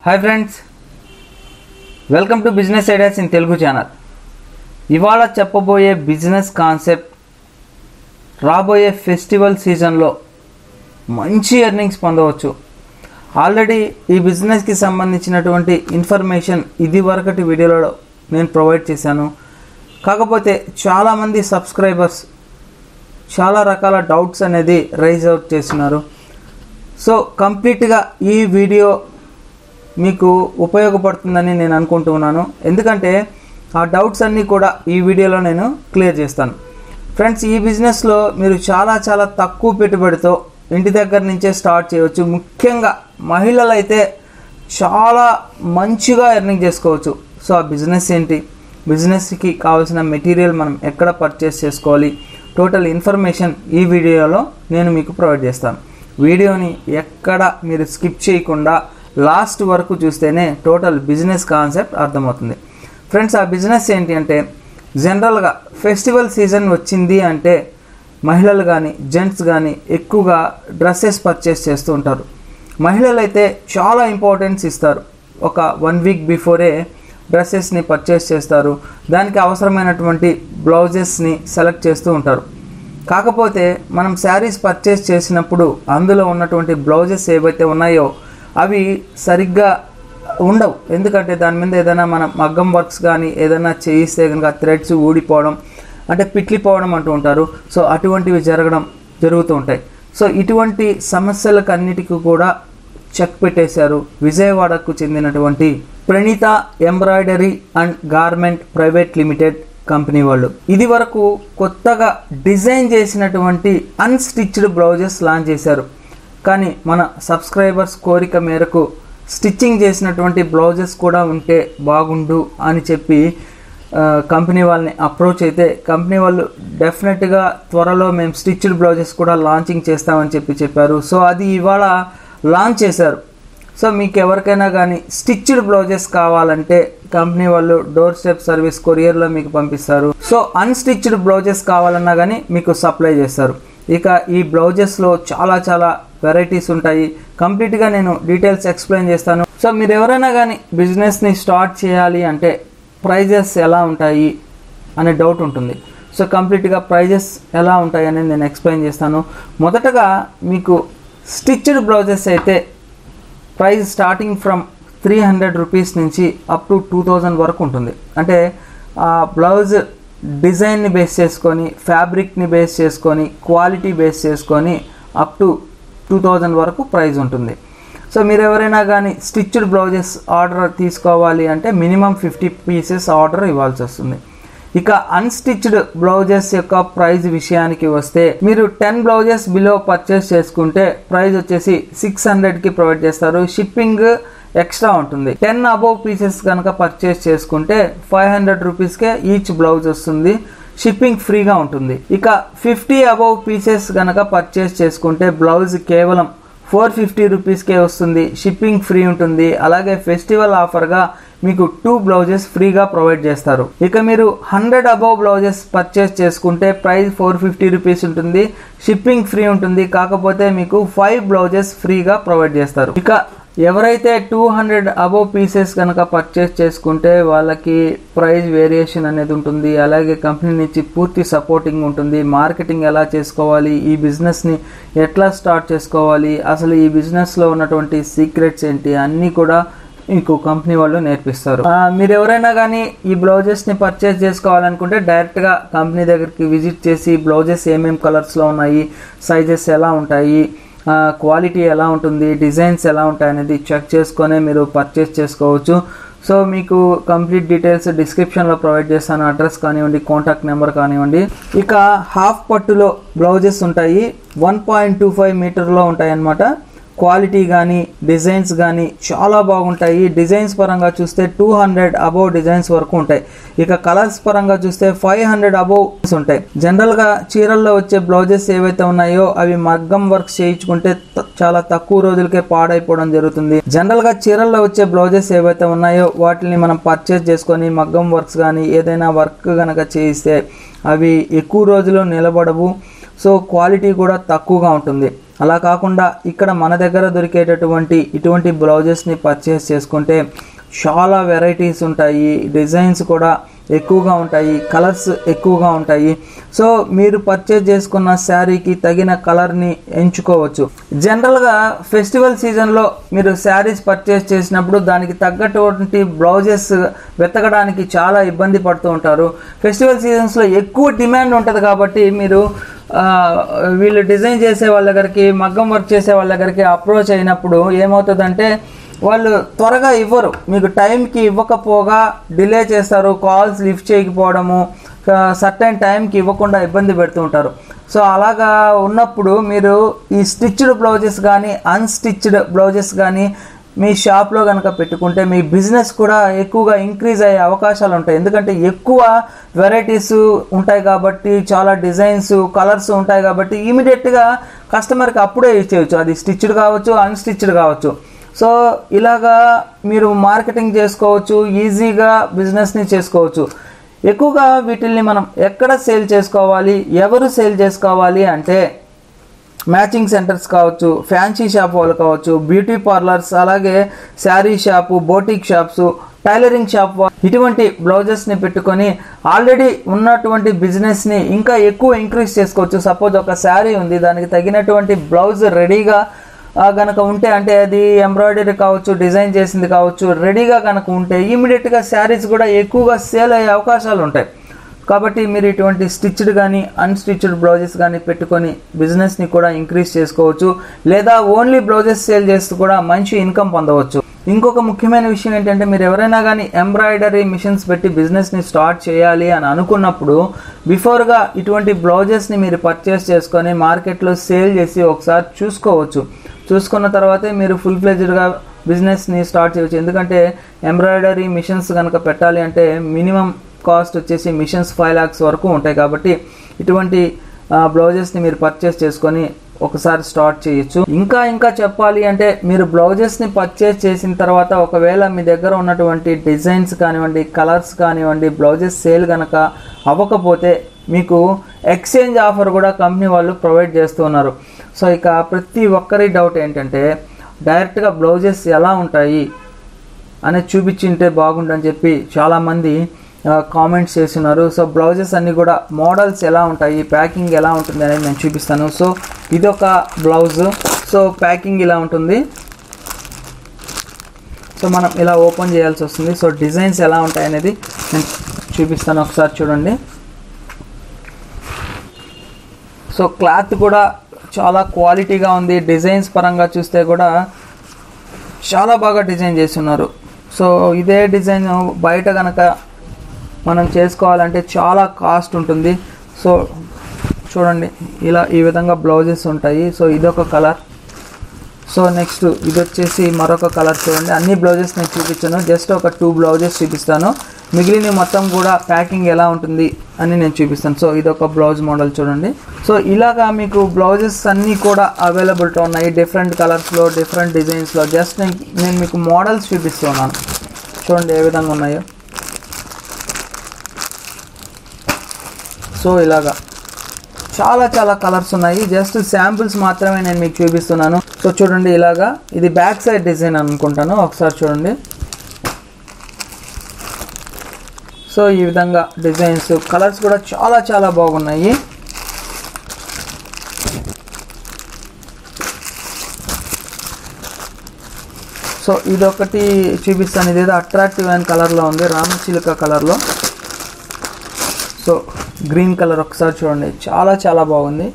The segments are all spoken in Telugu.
hi friends welcome to business ideas in Telugu channel ఇవాళ చెప్పబోయే బిజినెస్ కాన్సెప్ట్ రాబోయే ఫెస్టివల్ సీజన్లో మంచి ఎర్నింగ్స్ పొందవచ్చు ఆల్రెడీ ఈ బిజినెస్కి సంబంధించినటువంటి ఇన్ఫర్మేషన్ ఇది వరకటి వీడియోలో నేను ప్రొవైడ్ చేశాను కాకపోతే చాలామంది సబ్స్క్రైబర్స్ చాలా రకాల డౌట్స్ అనేది రైజ్ అవుట్ చేస్తున్నారు సో కంప్లీట్గా ఈ వీడియో మీకు ఉపయోగపడుతుందని నేను అనుకుంటున్నాను ఎందుకంటే ఆ డౌట్స్ అన్నీ కూడా ఈ వీడియోలో నేను క్లియర్ చేస్తాను ఫ్రెండ్స్ ఈ బిజినెస్లో మీరు చాలా చాలా తక్కువ పెట్టుబడితో ఇంటి దగ్గర నుంచే స్టార్ట్ చేయవచ్చు ముఖ్యంగా మహిళలు అయితే చాలా మంచిగా ఎర్నింగ్ చేసుకోవచ్చు సో ఆ బిజినెస్ ఏంటి బిజినెస్కి కావాల్సిన మెటీరియల్ మనం ఎక్కడ పర్చేస్ చేసుకోవాలి టోటల్ ఇన్ఫర్మేషన్ ఈ వీడియోలో నేను మీకు ప్రొవైడ్ చేస్తాను వీడియోని ఎక్కడ మీరు స్కిప్ చేయకుండా లాస్ట్ వరకు చూస్తేనే టోటల్ బిజినెస్ కాన్సెప్ట్ అర్థమవుతుంది ఫ్రెండ్స్ ఆ బిజినెస్ ఏంటి అంటే జనరల్గా ఫెస్టివల్ సీజన్ వచ్చింది అంటే మహిళలు కానీ జెంట్స్ కానీ ఎక్కువగా డ్రెస్సెస్ పర్చేస్ చేస్తూ ఉంటారు మహిళలు అయితే చాలా ఇంపార్టెన్స్ ఇస్తారు ఒక వన్ వీక్ బిఫోరే డ్రెస్సెస్ని పర్చేస్ చేస్తారు దానికి అవసరమైనటువంటి బ్లౌజెస్ని సెలెక్ట్ చేస్తూ ఉంటారు కాకపోతే మనం శారీస్ పర్చేస్ చేసినప్పుడు అందులో ఉన్నటువంటి బ్లౌజెస్ ఏవైతే ఉన్నాయో అవి సరిగ్గా ఉండవు ఎందుకంటే దాని మీద ఏదైనా మన మగ్గం వర్క్స్ కానీ ఏదైనా చేయిస్తే కనుక థ్రెడ్స్ ఊడిపోవడం అంటే పిట్లిపోవడం అంటూ ఉంటారు సో అటువంటివి జరగడం జరుగుతూ ఉంటాయి సో ఇటువంటి సమస్యలకు అన్నిటికీ కూడా చెక్ పెట్టేశారు విజయవాడకు చెందినటువంటి Praneetha embroidery and garment private limited company వాళ్ళు ఇది వరకు కొత్తగా డిజైన్ చేసినటువంటి అన్స్టిచ్డ్ బ్లౌజెస్ లాంచ్ చేశారు కానీ మన సబ్స్క్రైబర్స్ కోరిక మేరకు స్టిచ్చింగ్ చేసినటువంటి బ్లౌజెస్ కూడా ఉంటే బాగుండు అని చెప్పి ఆ, కంపెనీ వాళ్ళని అప్రోచ్ అయితే కంపెనీ వాళ్ళు డెఫినెట్గా త్వరలో మేము స్టిచ్డ్ బ్లౌజెస్ కూడా లాంచింగ్ చేస్తామని చెప్పి చెప్పారు సో అది ఇవాళ లాంచ్ చేశారు సో మీకు ఎవరికైనా కానీ స్టిచ్డ్ బ్లౌజెస్ కావాలంటే కంపెనీ వాళ్ళు డోర్ స్టెప్ సర్వీస్ కొరియర్లో మీకు పంపిస్తారు సో అన్స్టిచ్డ్ బ్లౌజెస్ కావాలన్నా కానీ మీకు సప్లై చేస్తారు ఇక ఈ బ్లౌజెస్లో చాలా చాలా వెరైటీస్ ఉంటాయి కంప్లీట్గా నేను డీటెయిల్స్ ఎక్స్ప్లెయిన్ చేస్తాను సో మీరు ఎవరైనా కానీ బిజినెస్ని స్టార్ట్ చేయాలి అంటే ప్రైజెస్ ఎలా ఉంటాయి అనే డౌట్ ఉంటుంది సో కంప్లీట్గా ప్రైజెస్ ఎలా ఉంటాయి అనేది నేను ఎక్స్ప్లెయిన్ చేస్తాను మొదటగా మీకు స్టిచ్డ్ బ్లౌజెస్ అయితే price starting from three hundred rupees నుంచి అప్ టు టూ థౌజండ్ వరకు ఉంటుంది అంటే ఆ బ్లౌజ్ డిజైన్ని బేస్ చేసుకొని ఫ్యాబ్రిక్ని బేస్ చేసుకొని క్వాలిటీ బేస్ చేసుకొని అప్ టు టూ థౌజండ్ వరకు ప్రైస్ ఉంటుంది సో మీరు ఎవరైనా కానీ స్టిచ్డ్ బ్లౌజెస్ ఆర్డర్ తీసుకోవాలి అంటే మినిమం ఫిఫ్టీ పీసెస్ ఆర్డర్ ఇవ్వాల్సి వస్తుంది ఇక అన్స్టిచ్డ్ బ్లౌజెస్ యొక్క ప్రైస్ విషయానికి వస్తే మీరు టెన్ బ్లౌజెస్ బిలో పర్చేస్ చేసుకుంటే ప్రైస్ వచ్చేసి సిక్స్ హండ్రెడ్కి ప్రొవైడ్ చేస్తారు షిప్పింగ్ ఎక్స్ట్రా ఉంటుంది టెన్ అబోవ్ పీసెస్ కనుక పర్చేస్ చేసుకుంటే ఫైవ్ హండ్రెడ్ రూపీస్కే ఈచ్ బ్లౌజ్ వస్తుంది షిప్పింగ్ ఫ్రీగా ఉంటుంది ఇక ఫిఫ్టీ అబోవ్ పీసెస్ కనుక పర్చేస్ చేసుకుంటే బ్లౌజ్ కేవలం ఫోర్ ఫిఫ్టీ రూపీస్కే వస్తుంది షిప్పింగ్ ఫ్రీ ఉంటుంది అలాగే ఫెస్టివల్ ఆఫర్గా మీకు టూ బ్లౌజెస్ ఫ్రీగా ప్రొవైడ్ చేస్తారు ఇక మీరు హండ్రెడ్ అబౌవ్ బ్లౌజెస్ పర్చేస్ చేసుకుంటే ప్రైస్ ఫోర్ ఫిఫ్టీ రూపీస్ ఉంటుంది షిప్పింగ్ ఫ్రీ ఉంటుంది కాకపోతే మీకు ఫైవ్ బ్లౌజెస్ ఫ్రీగా ప్రొవైడ్ చేస్తారు ఇక ఎవరైతే టూ హండ్రెడ్ అబోవ్ పీసెస్ కనుక పర్చేస్ చేసుకుంటే వాళ్ళకి ప్రైస్ వేరియేషన్ అనేది ఉంటుంది అలాగే కంపెనీ నుంచి పూర్తి సపోర్టింగ్ ఉంటుంది మార్కెటింగ్ ఎలా చేసుకోవాలి ఈ బిజినెస్ని ఎట్లా స్టార్ట్ చేసుకోవాలి అసలు ఈ బిజినెస్లో ఉన్నటువంటి సీక్రెట్స్ ఏంటి అన్నీ కూడా మీకు కంపెనీ వాళ్ళు నేర్పిస్తారు ఆ, మీరు ఎవరైనా కానీ ఈ బ్లౌజెస్ని పర్చేస్ చేసుకోవాలనుకుంటే డైరెక్ట్గా కంపెనీ దగ్గరికి విజిట్ చేసి బ్లౌజెస్ ఏమేమి కలర్స్లో ఉన్నాయి సైజెస్ ఎలా ఉంటాయి క్వాలిటీ ఎలా ఉంటుంది డిజైన్స్ ఎలా ఉంటాయి అనేది చెక్ చేసుకొని మీరు పర్చేస్ చేసుకోవచ్చు సో మీకు కంప్లీట్ డీటెయిల్స్ డిస్క్రిప్షన్లో ప్రొవైడ్ చేస్తాను అడ్రస్ కానివ్వండి కాంటాక్ట్ నెంబర్ కానివ్వండి ఇక హాఫ్ పట్టులో బ్లౌజెస్ ఉంటాయి వన్ పాయింట్ టూ ఫైవ్ మీటర్లో ఉంటాయి అన్నమాట క్వాలిటీ కానీ డిజైన్స్ కానీ చాలా బాగుంటాయి డిజైన్స్ పరంగా చూస్తే టూ హండ్రెడ్ అబోవ్ డిజైన్స్ వరకు ఉంటాయి ఇక కలర్స్ పరంగా చూస్తే ఫైవ్ హండ్రెడ్ అబోవ్ ఉంటాయి జనరల్గా చీరల్లో వచ్చే బ్లౌజెస్ ఏవైతే ఉన్నాయో అవి మగ్గం వర్క్ చేయించుకుంటే త- చాలా తక్కువ రోజులకే పాడైపోవడం జరుగుతుంది జనరల్గా చీరల్లో వచ్చే బ్లౌజెస్ ఏవైతే ఉన్నాయో వాటిని మనం పర్చేస్ చేసుకొని మగ్గం వర్క్స్ కానీ ఏదైనా వర్క్ కనుక చేయిస్తే అవి ఎక్కువ రోజులు నిలబడవు సో క్వాలిటీ కూడా తక్కువగా ఉంటుంది అలా కాకుండా ఇక్కడ మన దగ్గర దొరికేటటువంటి ఇటువంటి బ్లౌజెస్ని పర్చేస్ చేసుకుంటే చాలా వెరైటీస్ ఉంటాయి డిజైన్స్ కూడా ఎక్కువగా ఉంటాయి కలర్స్ ఎక్కువగా ఉంటాయి సో మీరు పర్చేజ్ చేసుకున్న శారీకి తగిన కలర్ని ఎంచుకోవచ్చు జనరల్గా ఫెస్టివల్ సీజన్లో మీరు శారీస్ పర్చేస్ చేసినప్పుడు దానికి తగ్గటువంటి బ్లౌజెస్ వెతకడానికి చాలా ఇబ్బంది పడుతూ ఉంటారు ఫెస్టివల్ సీజన్స్లో ఎక్కువ డిమాండ్ ఉంటుంది కాబట్టి మీరు ఆ, వీళ్ళు డిజైన్ చేసే వాళ్ళ దగ్గరికి మగ్గం వర్క్ చేసే వాళ్ళ దగ్గరికి అప్రోచ్ అయినప్పుడు ఏమవుతుందంటే వాళ్ళు త్వరగా ఇవ్వరు మీకు టైంకి ఇవ్వకపోగా డిలే చేస్తారు కాల్స్ లిఫ్ట్ చేయకపోవడము సర్టైన్ టైంకి ఇవ్వకుండా ఇబ్బంది పెడుతూ ఉంటారు సో అలాగా ఉన్నప్పుడు మీరు ఈ స్టిచ్డ్ బ్లౌజెస్ కానీ అన్స్టిచ్డ్ బ్లౌజెస్ కానీ మీ షాప్లో కనుక పెట్టుకుంటే మీ బిజినెస్ కూడా ఎక్కువగా ఇంక్రీజ్ అయ్యే అవకాశాలు ఉంటాయి ఎందుకంటే ఎక్కువ వెరైటీస్ ఉంటాయి కాబట్టి చాలా డిజైన్స్ కలర్స్ ఉంటాయి కాబట్టి ఇమీడియట్గా కస్టమర్కి అప్పుడే ఇచ్చేయచ్చు అది స్టిచ్డ్ కావచ్చు అన్స్టిచ్డ్ కావచ్చు సో ఇలాగా మీరు మార్కెటింగ్ చేసుకోవచ్చు ఈజీగా బిజినెస్ని చేసుకోవచ్చు ఎక్కువగా వీటిల్ని మనం ఎక్కడ సేల్ చేసుకోవాలి ఎవరు సేల్ చేసుకోవాలి అంటే మ్యాచింగ్ సెంటర్స్ కావచ్చు ఫ్యాన్సీ షాప్ వాళ్ళు కావచ్చు బ్యూటీ పార్లర్స్ అలాగే sari shop boutique shops tailoring shop వా- ఇటువంటి బ్లౌజెస్ని పెట్టుకొని ఆల్రెడీ ఉన్నటువంటి బిజినెస్ని ఇంకా ఎక్కువ ఇంక్రీజ్ చేసుకోవచ్చు సపోజ్ ఒక శారీ ఉంది దానికి తగినటువంటి బ్లౌజ్ రెడీగా ఆ, గనక ఉంటే అంటే అది ఎంబ్రాయిడరీ కావచ్చు డిజైన్ చేసింది కావచ్చు రెడీగా కనుక ఉంటే ఇమీడియట్గా శారీస్ కూడా ఎక్కువగా సేల్ అయ్యే అవకాశాలు ఉంటాయి కాబట్టి మీరు ఇటువంటి స్టిచ్డ్ కానీ అన్స్టిచ్డ్ బ్లౌజెస్ కానీ పెట్టుకొని బిజినెస్ని కూడా ఇంక్రీజ్ చేసుకోవచ్చు లేదా ఓన్లీ బ్లౌజెస్ సేల్ చేస్తూ కూడా మంచి ఇన్కమ్ పొందవచ్చు ఇంకొక ముఖ్యమైన విషయం ఏంటంటే మీరు ఎవరైనా కానీ ఎంబ్రాయిడరీ మిషన్స్ పెట్టి బిజినెస్ని స్టార్ట్ చేయాలి అని అనుకున్నప్పుడు బిఫోర్గా ఇటువంటి బ్లౌజెస్ని మీరు పర్చేస్ చేసుకొని మార్కెట్లో సేల్ చేసి ఒకసారి చూసుకోవచ్చు చూసుకున్న తర్వాతే మీరు ఫుల్ ఫ్లెజ్డ్గా బిజినెస్ని స్టార్ట్ చేయవచ్చు ఎందుకంటే ఎంబ్రాయిడరీ మిషన్స్ కనుక పెట్టాలి అంటే మినిమం కాస్ట్ వచ్చేసి మిషన్స్ ఫైవ్ ల్యాక్స్ వరకు ఉంటాయి కాబట్టి ఇటువంటి బ్లౌజెస్ని మీరు పర్చేస్ చేసుకొని ఒకసారి స్టార్ట్ చేయొచ్చు ఇంకా ఇంకా చెప్పాలి అంటే మీరు బ్లౌజెస్ని పర్చేస్ చేసిన తర్వాత ఒకవేళ మీ దగ్గర ఉన్నటువంటి డిజైన్స్ కానివ్వండి కలర్స్ కానివ్వండి బ్లౌజెస్ సేల్ కనుక అవ్వకపోతే మీకు ఎక్స్చేంజ్ ఆఫర్ కూడా కంపెనీ వాళ్ళు ప్రొవైడ్ చేస్తున్నారు సో ఇక ప్రతి ఒక్కరి డౌట్ ఏంటంటే డైరెక్ట్గా బ్లౌజెస్ ఎలా ఉంటాయి అనేది చూపించింటే బాగుండని చెప్పి చాలామంది కామెంట్స్ చేస్తున్నారు సో బ్లౌజెస్ అన్నీ కూడా మోడల్స్ ఎలా ఉంటాయి ప్యాకింగ్ ఎలా ఉంటుంది అనేది నేను చూపిస్తాను సో ఇది ఒక బ్లౌజ్ సో ప్యాకింగ్ ఇలా ఉంటుంది సో మనం ఇలా ఓపెన్ చేయాల్సి వస్తుంది సో డిజైన్స్ ఎలా ఉంటాయి అనేది నేను చూపిస్తాను ఒకసారి చూడండి సో క్లాత్ కూడా చాలా క్వాలిటీగా ఉంది డిజైన్స్ పరంగా చూస్తే కూడా చాలా బాగా డిజైన్ చేసి ఉన్నారు సో ఇదే డిజైన్ బయట కనుక మనం చేసుకోవాలంటే చాలా కాస్ట్ ఉంటుంది సో చూడండి ఇలా ఈ విధంగా బ్లౌజెస్ ఉంటాయి సో ఇదొక కలర్ సో నెక్స్ట్ ఇది వచ్చేసి మరొక కలర్ చూడండి అన్ని బ్లౌజెస్ నేను చూపించాను జస్ట్ ఒక టూ బ్లౌజెస్ చూపిస్తాను మిగిలిన మొత్తం కూడా ప్యాకింగ్ ఎలా ఉంటుంది అని నేను చూపిస్తాను సో ఇది ఒక బ్లౌజ్ మోడల్ చూడండి సో ఇలాగా మీకు బ్లౌజెస్ అన్నీ కూడా అవైలబిలిటీ ఉన్నాయి డిఫరెంట్ కలర్స్లో డిఫరెంట్ డిజైన్స్లో జస్ట్ నేను నేను మీకు మోడల్స్ చూపిస్తున్నాను చూడండి ఏ విధంగా ఉన్నాయో సో ఇలాగా చాలా చాలా కలర్స్ ఉన్నాయి జస్ట్ శాంపిల్స్ మాత్రమే నేను మీకు చూపిస్తున్నాను సో చూడండి ఇలాగా ఇది బ్యాక్ సైడ్ డిజైన్ అనుకుంటాను ఒకసారి చూడండి సో ఈ విధంగా డిజైన్స్ కలర్స్ కూడా చాలా చాలా బాగున్నాయి సో ఇదొకటి చూపిస్తాను ఇదేదో అట్రాక్టివ్ అయిన కలర్లో ఉంది రామచిలుక కలర్లో సో గ్రీన్ కలర్ ఒకసారి చూడండి చాలా చాలా బాగుంది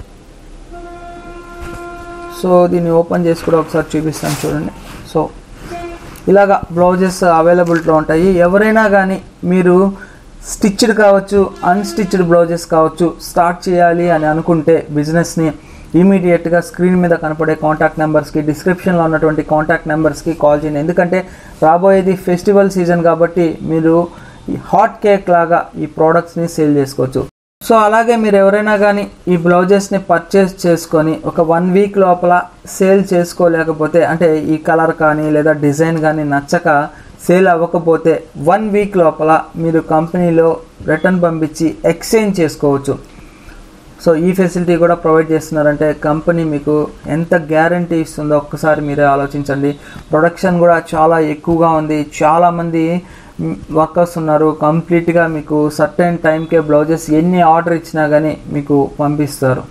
సో దీన్ని ఓపెన్ చేసి కూడా ఒకసారి చూపిస్తాను చూడండి సో ఇలాగా బ్లౌజెస్ అవైలబిలిటీలో ఉంటాయి ఎవరైనా కానీ మీరు స్టిచ్డ్ కావచ్చు అన్స్టిచ్డ్ బ్లౌజెస్ కావచ్చు స్టార్ట్ చేయాలి అని అనుకుంటే బిజినెస్ని ఇమీడియట్గా స్క్రీన్ మీద కనపడే కాంటాక్ట్ నెంబర్స్కి డిస్క్రిప్షన్లో ఉన్నటువంటి కాంటాక్ట్ నెంబర్స్కి కాల్ చేయండి ఎందుకంటే రాబోయేది ఫెస్టివల్ సీజన్ కాబట్టి మీరు హాట్ కేక్ లాగా ఈ ప్రోడక్ట్స్ని సేల్ చేసుకోవచ్చు సో అలాగే మీరు ఎవరైనా కానీ ఈ బ్లౌజెస్ని పర్చేస్ చేసుకొని ఒక వన్ వీక్ లోపల సేల్ చేసుకోలేకపోతే అంటే ఈ కలర్ కానీ లేదా డిజైన్ కానీ నచ్చక సేల్ అవ్వకపోతే వన్ వీక్ లోపల మీరు కంపెనీలో రిటర్న్ పంపించి ఎక్స్చేంజ్ చేసుకోవచ్చు సో ఈ ఫెసిలిటీ కూడా ప్రొవైడ్ చేస్తున్నారంటే కంపెనీ మీకు ఎంత గ్యారంటీ ఇస్తుందో ఒక్కసారి మీరే ఆలోచించండి ప్రొడక్షన్ కూడా చాలా ఎక్కువగా ఉంది చాలామంది వర్కర్స్ ఉన్నారు కంప్లీట్గా మీకు సర్టెన్ టైంకే బ్లౌజెస్ ఎన్ని ఆర్డర్ ఇచ్చినా కానీ మీకు పంపిస్తారు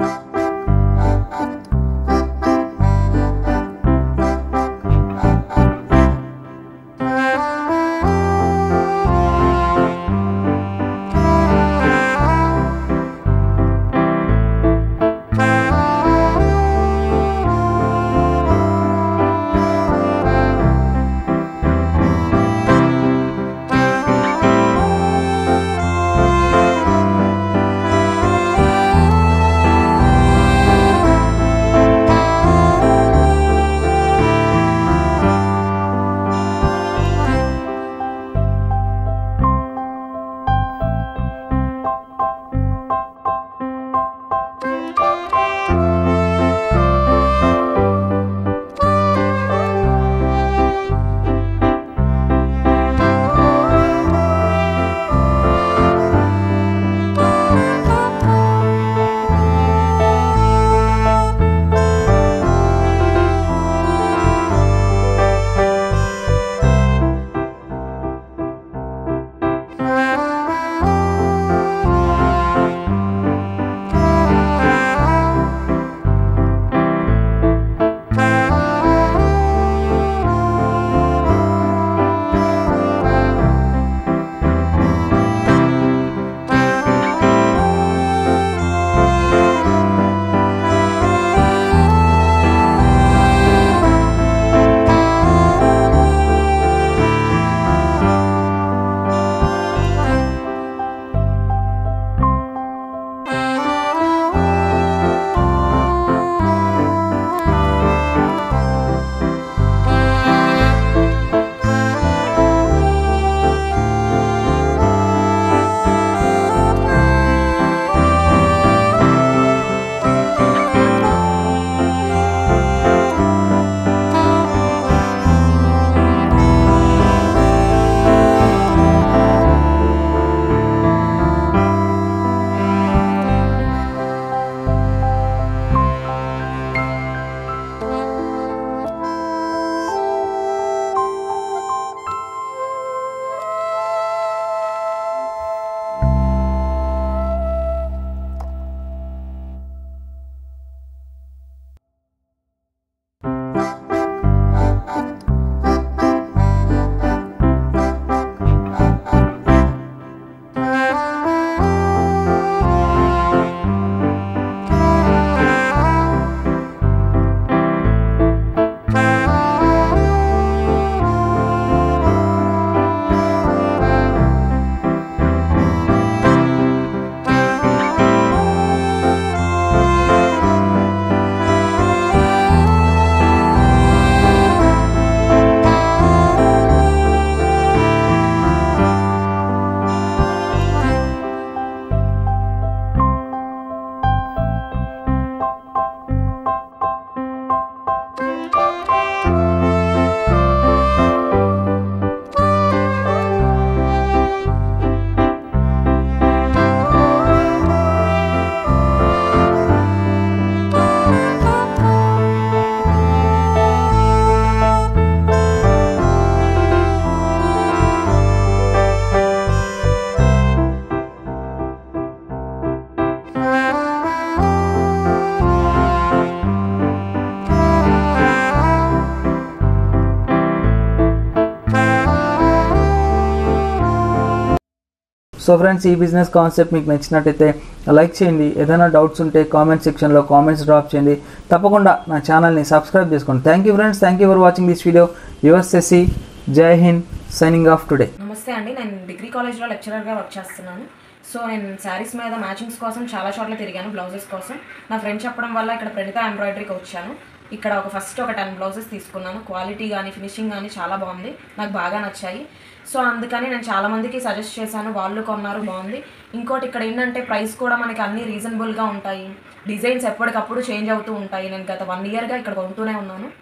సో ఫ్రెండ్స్ ఈ బిజినెస్ కాన్సెప్ట్ మీకు నచ్చినట్టయితే లైక్ చేయండి ఏదైనా డౌట్స్ ఉంటే కామెంట్ సెక్షన్లో కామెంట్స్ డ్రాప్ చేయండి తప్పకుండా నా ఛానల్ని సబ్స్క్రైబ్ చేసుకోండి thank you friends thank you for watching this video your సెసి Jai Hind signing off today నమస్తే అండి నేను డిగ్రీ కాలేజ్లో లెక్చరర్గా వర్క్ చేస్తున్నాను సో నేను శారీస్ మీద మ్యాచింగ్స్ కోసం చాలా చోట్ల తిరిగాను బ్లౌజెస్ కోసం నా ఫ్రెండ్ చెప్పడం వల్ల ఇక్కడ ప్రణిత ఎంబ్రాయిడరీకి వచ్చాను ఇక్కడ ఒక ఫస్ట్ ఒక టెన్ బ్లౌజెస్ తీసుకున్నాను క్వాలిటీ కానీ ఫినిషింగ్ కానీ చాలా బాగుంది నాకు బాగా నచ్చాయి సో అందుకని నేను చాలా మందికి సజెస్ట్ చేశాను వాళ్ళు కొన్నారు బాగుంది ఇంకోటి ఇక్కడ ఏంటంటే ప్రైస్ కూడా మనకి అన్ని రీజనబుల్గా ఉంటాయి డిజైన్స్ ఎప్పటికప్పుడు చేంజ్ అవుతూ ఉంటాయి నేను గత వన్ ఇయర్గా ఇక్కడ కొంటూనే ఉన్నాను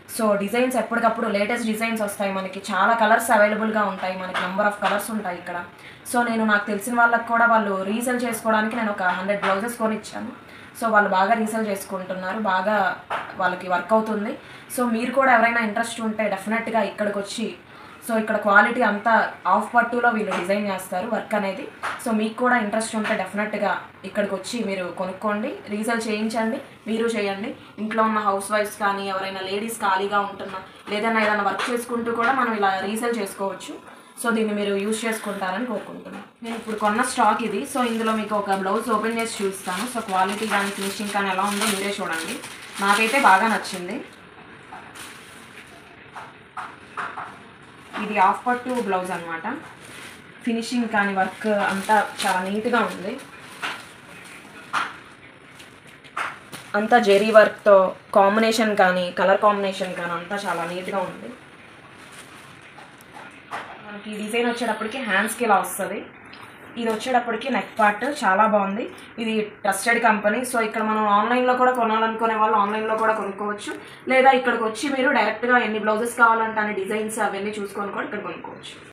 సో డిజైన్స్ ఎప్పటికప్పుడు లేటెస్ట్ డిజైన్స్ వస్తాయి మనకి చాలా కలర్స్ అవైలబుల్గా ఉంటాయి మనకి నెంబర్ ఆఫ్ కలర్స్ ఉంటాయి ఇక్కడ సో నేను నాకు తెలిసిన వాళ్ళకి కూడా వాళ్ళు రీసేల్ చేసుకోవడానికి నేను ఒక హండ్రెడ్ బ్లౌజెస్ కొని ఇచ్చాను సో వాళ్ళు బాగా రీసేల్ చేసుకుంటున్నారు బాగా వాళ్ళకి వర్క్ అవుతుంది సో మీరు కూడా ఎవరైనా ఇంట్రెస్ట్ ఉంటే డెఫినెట్గా ఇక్కడికి వచ్చి సో ఇక్కడ క్వాలిటీ అంతా ఆఫ్ పట్టులో వీళ్ళు డిజైన్ చేస్తారు వర్క్ అనేది సో మీకు కూడా ఇంట్రెస్ట్ ఉంటే డెఫినెట్గా ఇక్కడికి వచ్చి మీరు కొనుక్కోండి రీసేల్ చేయించండి మీరు చేయండి ఇంట్లో ఉన్న హౌస్ వైఫ్స్ కానీ ఎవరైనా లేడీస్ ఖాళీగా ఉంటున్నా లేదన్నా ఏదైనా వర్క్ చేసుకుంటూ కూడా మనం ఇలా రీసేల్ చేసుకోవచ్చు సో దీన్ని మీరు యూజ్ చేసుకుంటారని కోరుకుంటున్నాను నేను ఇప్పుడు కొన్న స్టాక్ ఇది సో ఇందులో మీకు ఒక బ్లౌజ్ ఓపెన్ చేసి చూస్తాను సో క్వాలిటీ కానీ ఫినిషింగ్ కానీ ఎలా ఉందో మీరే చూడండి నాకైతే బాగా నచ్చింది ఇది ఆఫ్ పట్టు బ్లౌజ్ అనమాట ఫినిషింగ్ కానీ వర్క్ అంతా చాలా నీట్గా ఉంది అంతా జెరీ వర్క్తో కాంబినేషన్ కానీ కలర్ కాంబినేషన్ కానీ అంతా చాలా నీట్గా ఉంది మనకి ఈ డిజైన్ వచ్చేటప్పటికి హ్యాండ్స్కి ఇలా వస్తుంది ఇది వచ్చేటప్పటికి నెక్ పార్ట్ చాలా బాగుంది ఇది ట్రస్టెడ్ కంపెనీ సో ఇక్కడ మనం ఆన్లైన్లో కూడా కొనాలనుకునే వాళ్ళు ఆన్లైన్లో కూడా కొనుక్కోవచ్చు లేదా ఇక్కడికి వచ్చి మీరు డైరెక్ట్గా ఎన్ని బ్లౌజెస్ కావాలంటే అన్ని డిజైన్స్ అవన్నీ చూసుకొని కూడా ఇక్కడ కొనుక్కోవచ్చు